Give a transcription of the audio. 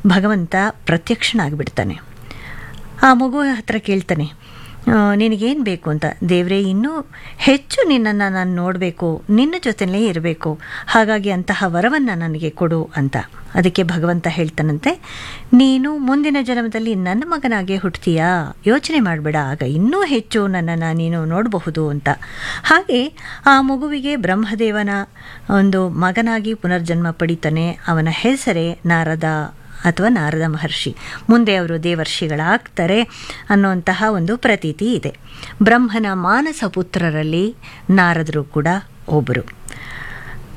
ಭಗವಂತ ಪ್ರತ್ಯಕ್ಷನಾಗಿಬಿಡ್ತಾನೆ ಆ ಮಗು ಹತ್ರ ಕೇಳ್ತಾನೆ ಆ, ನಿನಗೇನು ಬೇಕು ಅಂತ ದೇವರೇ ಇನ್ನೂ ಹೆಚ್ಚು ನಿನ್ನನ್ನು ನಾನು ನೋಡಬೇಕು ನಿನ್ನ ಜೊತೆಲೇ ಇರಬೇಕು ಹಾಗಾಗಿ ಅಂತಹ ವರವನ್ನು ನನಗೆ ಕೊಡು ಅಂತ ಅದಕ್ಕೆ ಭಗವಂತ ಹೇಳ್ತಾನಂತೆ ನೀನು ಮುಂದಿನ ಜನ್ಮದಲ್ಲಿ ನನ್ನ ಮಗನಾಗೆ ಹುಟ್ಟುತ್ತೀಯಾ ಯೋಚನೆ ಮಾಡಬೇಡ ಆಗ ಇನ್ನೂ ಹೆಚ್ಚು ನನ್ನನ್ನು ನೀನು ನೋಡಬಹುದು ಅಂತ ಹಾಗೆ ಆ ಮಗುವಿಗೆ ಬ್ರಹ್ಮದೇವನ ಒಂದು ಮಗನಾಗಿ ಪುನರ್ಜನ್ಮ ಪಡಿತಾನೆ ಅವನ ಹೆಸರೇ ನಾರದ ಅಥವಾ ನಾರದ ಮಹರ್ಷಿ ಮುಂದೆ ಅವರು ದೇವರ್ಷಿಗಳಾಗ್ತಾರೆ ಅನ್ನುವಂತಹ ಒಂದು ಪ್ರತೀತಿ ಇದೆ ಬ್ರಹ್ಮನ ಮಾನಸ ಪುತ್ರರಲ್ಲಿ ನಾರದರು ಕೂಡ ಒಬ್ಬರು